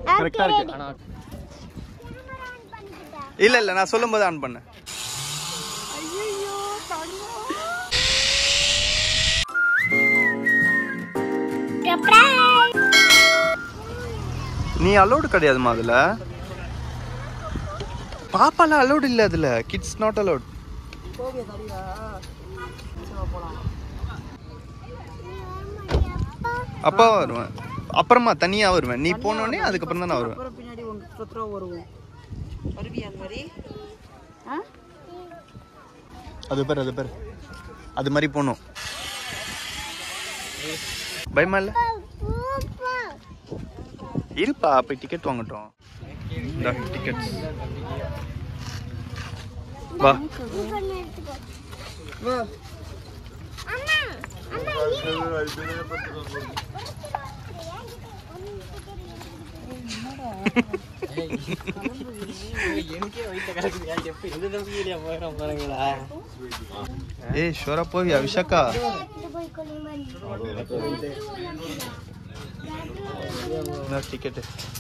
கரெக்டா இருக்கு ஆனா இல்ல இல்ல நான் சொல்லும் போது ஆன் பண்ணு நீ அலோடு கிடையாதுமா அதுல பாப்பாலாம் அலோடு இல்ல அதுல கிட்ஸ் நாட் அலோட் அப்பா வருவேன் அப்புறமா தனியா வருவேன் நீ போனோடனே அதுக்கப்புறம் தான் நான் வருவேன் அப்புறம் பின்னாடி உங்க சுத்தரவா வருவோம் வருவியா அந்த மாதிரி ஆ அது பேர் அது பேர் அது மாதிரி போகணும் பயமா இல்ல இருப்பா போய் டிக்கெட் வாங்கட்டும் டிக்கெட்ஸ் வா வா எனக்கே வயிற்று கிடக்குது எப்போ எந்த தம்பியிலையா போயிடும் பாருங்களா ஏய் ஷோரா போவியா விஷாக்கா டிக்கெட்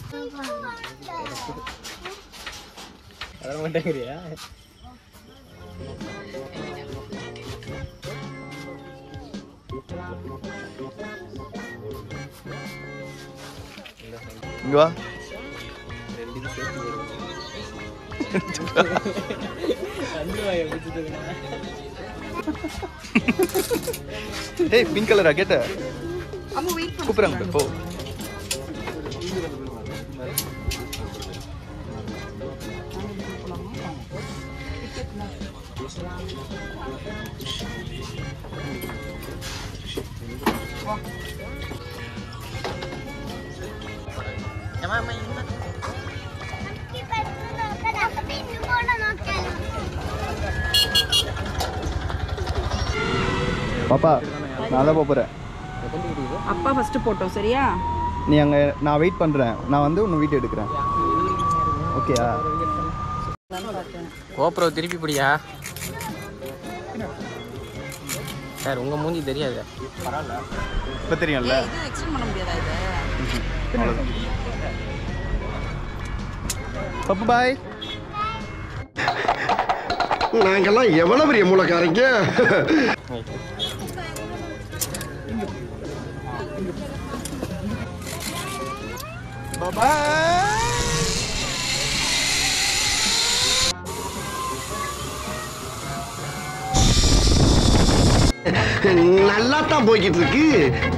வர மாட்டேங்கிறியா இங்க வா ரெண்டுக்கும் சேர்த்து போடுவோம் ரெண்டு வாயை பிடிச்சதுக்குண்ணா ஏய் பிங்க் கலரா கேட்ட அம்மா வெயிட் கூப்பிடுறாங்க போ ஏமா அம்மா என்ன பாப்பா நான் தான் போறேன் அப்பா ஃபர்ஸ்ட் போட்டோம் சரியா நீ அங்க நான் வெயிட் பண்றேன் நான் வந்து உன்னை வீட்டு எடுக்கிறேன் ஓகேயா கோப்ரோ திருப்பி பிடியா சார் உங்க மூஞ்சி தெரியாது இப்போ தெரியும்ல இது எக்ஸ்டெண்ட் பண்ண முடியாதா இது பப்பு பாய் நாங்கெல்லாம் எவ்வளவு பெரிய மூலக்காரங்க நல்லா தான் போய்கிட்டு இருக்கு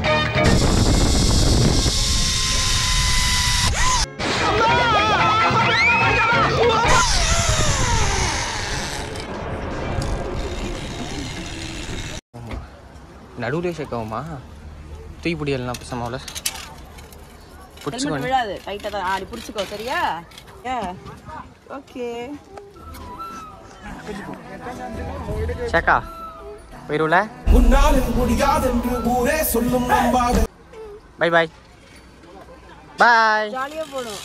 நடுவுலேயே சேர்க்கவுமா தூக்கி பிடிக்கலாம் பசமாவில் ஹெல்மெட் பிடிச்சிக்கோ விழாது டைட்டா தான் ஆடி பிடிச்சிக்கோ சரியா ஏ ஓகே சேக்கா போயிருவில் பை பாய் பாய் ஜாலியா போடும்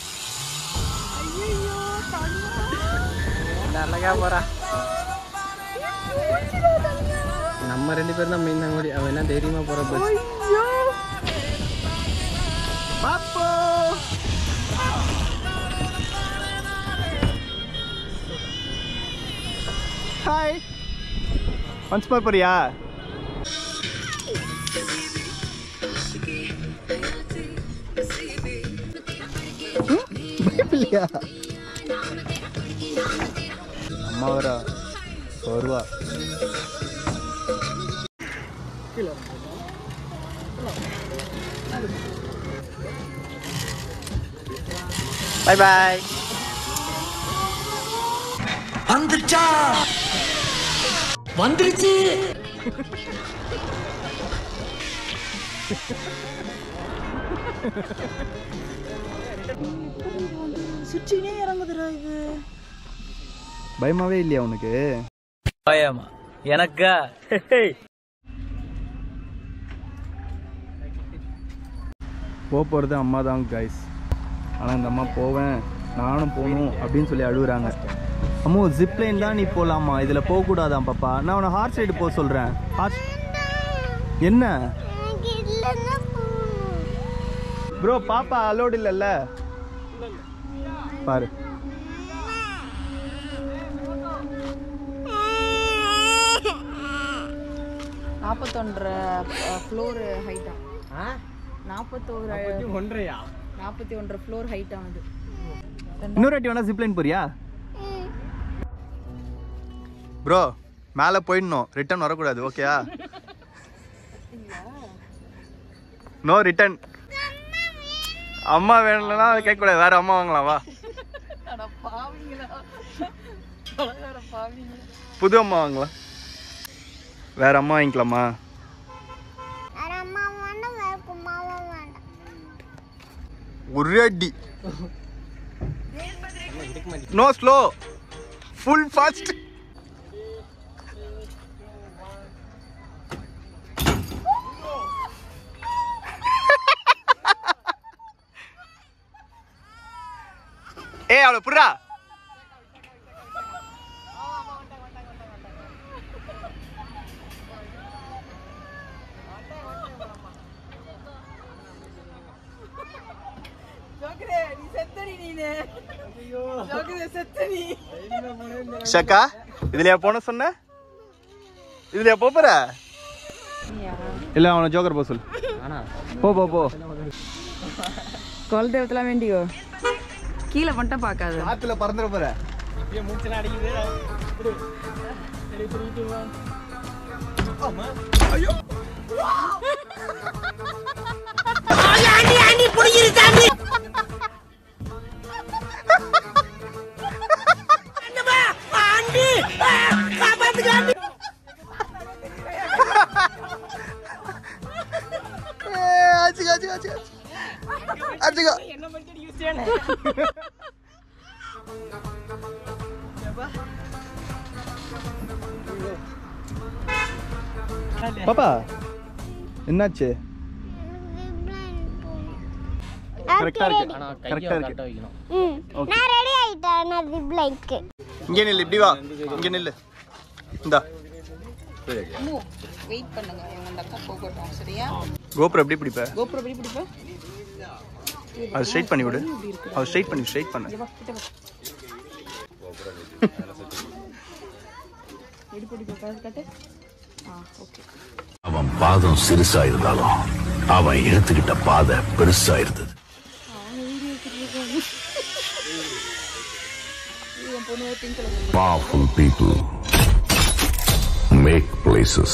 நல்லகா போறா நம்ம ரெண்டு பேரும் தான் மெயின் தான் கூடி அவன் என்ன தைரியமா போற பஸ் பாப்போ ஹாய் ஒன்ஸ் மோர் போறியா இல்லையா அம்மா வரா வருவா பை பாய் சுற்றினே இறங்குதுடா இது பயமாவே இல்லையா உனக்கு பயமா எனக்கா போக போகிறது அம்மா தான் கைஸ் ஆனால் இந்த அம்மா போவேன் நானும் போகணும் அப்படின்னு சொல்லி அழுகுறாங்க அம்மோ ஜிப்லைன் தான் நீ போகலாமா இதில் போகக்கூடாதான் பாப்பா நான் உன்னை ஹார்ஸ் ரைடு போக சொல்கிறேன் ஹார்ஸ் என்ன ப்ரோ பாப்பா அலோடு இல்லைல்ல பாரு நாற்பத்தொன்றரை ஃப்ளோர் ஹைட்டா ஆ நாற்பத்தோரு ஒன்றையா நாற்பத்தி ஒன்றரை ஃப்ளோர் ஹைட் ஆகுது இன்னொரு வாட்டி வேணா ஜிப்லைன் போறியா ப்ரோ மேலே போயிடணும் ரிட்டர்ன் வரக்கூடாது ஓகேயா நோ ரிட்டர்ன் அம்மா வேணும்னா கேட்கக்கூடாது வேற அம்மா வாங்கலாம் வா அட பாவிங்களா அட பாவிங்களா புது அம்மா வாங்கலாம் வேற அம்மா வாங்கிக்கலாமா ஒரு அடி நோ ஸ்லோ ஃபுல் ஃபாஸ்ட் ஏய் அவளை புடுறா ஜோக்கரே நீ செத்தடி நீனு ஜோக்கரே செத்தடி ஷக்கா இதுலயா போன சொன்ன இதுலயா போப் போற இல்ல அவனை ஜோக்கர் போ சொல் ஆனா போ போ போ குல தேவத்தெல்லாம் வேண்டியோ கீழே மட்டும் பார்க்காத காத்துல பறந்துட போற இப்பயே மூச்சுலாம் அடிக்குது விடு. Ready, three, two, one. ஆச்சுக்கா ஆச்சுக்கா ஆச்சுக்கா ஆச்சுக்கா என்ன பண்ணிட்டு யூஸ் பாப்பா என்னாச்சு கரெக்டா இருக்கு ஆனா கரெக்டா கையை இருக்கு கரெக்டா வைக்கணும் ம் நான் ரெடி ஆயிட்டேன் நான் ஜிப்லைக்கு இங்க நில்லு இப்படி வா இங்க நில்லு இந்தா வெயிட் பண்ணுங்க இவங்க அந்த அக்கா போகட்டும் சரியா கோபுரம் எப்படி பிடிப்ப கோபுரம் எப்படி பிடிப்ப அது ஸ்ட்ரைட் பண்ணி விடு அது ஸ்ட்ரைட் பண்ணி ஸ்ட்ரைட் பண்ணு இங்க வா, கிட்ட வா. எப்படி பிடிப்ப பாரு, காட்டு ஆ ஓகே அவன் பாதம் சிறுசா இருந்தாலும் அவன் எடுத்துக்கிட்ட பாதை பெருசா இருந்தது Powerful people make places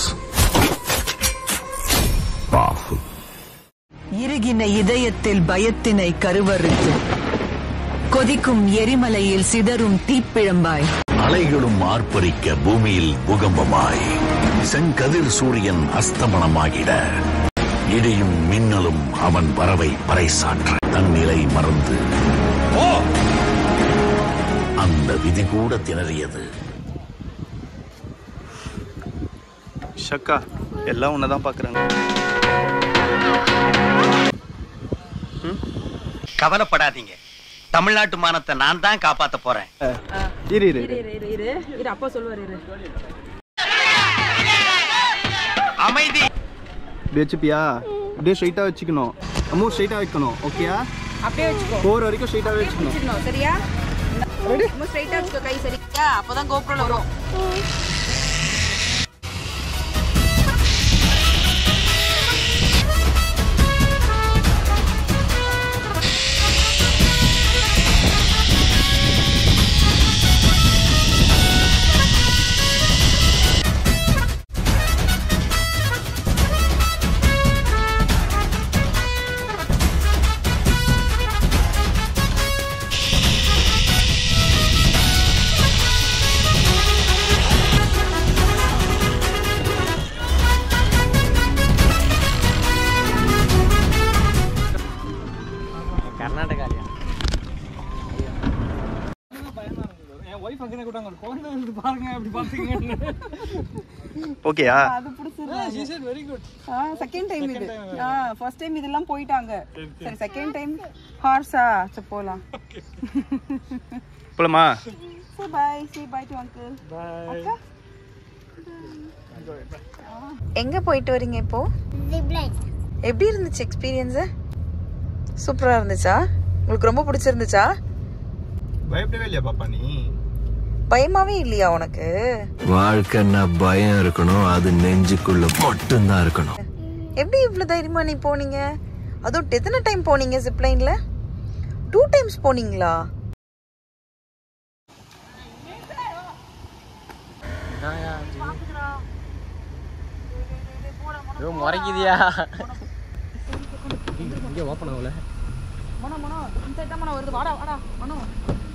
powerful. இறுகின இதயத்தில் பயத்தினை கருவறுத்து கொதிக்கும் எரிமலையில் சிதறும் தீப்பிழம்பாய் அலைகளும் ஆர்ப்பரிக்க பூமியில் பூகம்பமாய் செங்கதிர் சூரியன் அஸ்தமனமாகிட இடியும் மின்னலும் அவன் வரவை பறைசாற்ற தன் நிலை மறந்து அந்த விதி கூட திணறியது ஷக்கா எல்லாம் உன்னதான் பாக்குறாங்க கவலைப்படாதீங்க தமிழ்நாட்டு மானத்தை நான் தான் காப்பாத்த போறேன் இரு இரு இரு இரு இரு இரு இரு அப்பா சொல்லுவார் இரு அமைதி இப்படி வச்சுப்பியா இப்படியே ஸ்ட்ரைட்டா வச்சுக்கணும் அம்மு ஸ்ட்ரைட்டா வைக்கணும் ஓகேயா அப்படியே வச்சுக்கோ போற வரைக்கும் ஸ்ட்ரைட்டாவே வச்சுக்கணும் வச்சுக்கணும் சரியா ரொம்ப ஸ்ட்ரைட்டா வச்சுக்கோ கை சரியா அப்பதான் கோபுரம் வரும் கர்நாடகாலியா என் ஒய்ஃப் அங்கே கூட அங்கே குழந்தை வந்து பாருங்க அப்படி பார்த்தீங்க ஓகேயா அது பிடிச்சிருக்கு she said very good ஆ செகண்ட் டைம் இது ஆ ஃபர்ஸ்ட் டைம் இதெல்லாம் போயிட்டாங்க சரி செகண்ட் டைம் ஹார்ஸா சரி போலாம் போலாமா சே பாய் சே பாய் டு அங்கிள் அக்கா எங்க போயிட்டு வரீங்க இப்போ ஜிப்லைன் எப்படி இருந்துச்சு எக்ஸ்பீரியன்ஸ் சூப்பரா இருந்துச்சா உங்களுக்கு ரொம்ப பிடிச்சிருந்துச்சா பயப்படவே இல்லையா பாப்பா நீ பயமாவே இல்லையா உனக்கு வாழ்க்கைன்னா பயம் இருக்கணும் அது நெஞ்சுக்குள்ள மட்டும்தான் இருக்கணும் எப்படி இவ்வளோ தைரியமா நீ போனீங்க அதுவும் எத்தனை டைம் போனீங்க ஜிப்லைன்ல டூ டைம்ஸ் போனீங்களா ஐயோ முறைக்குதியா மனோ மனோ இந்த வருது வாடா வாடா மனோ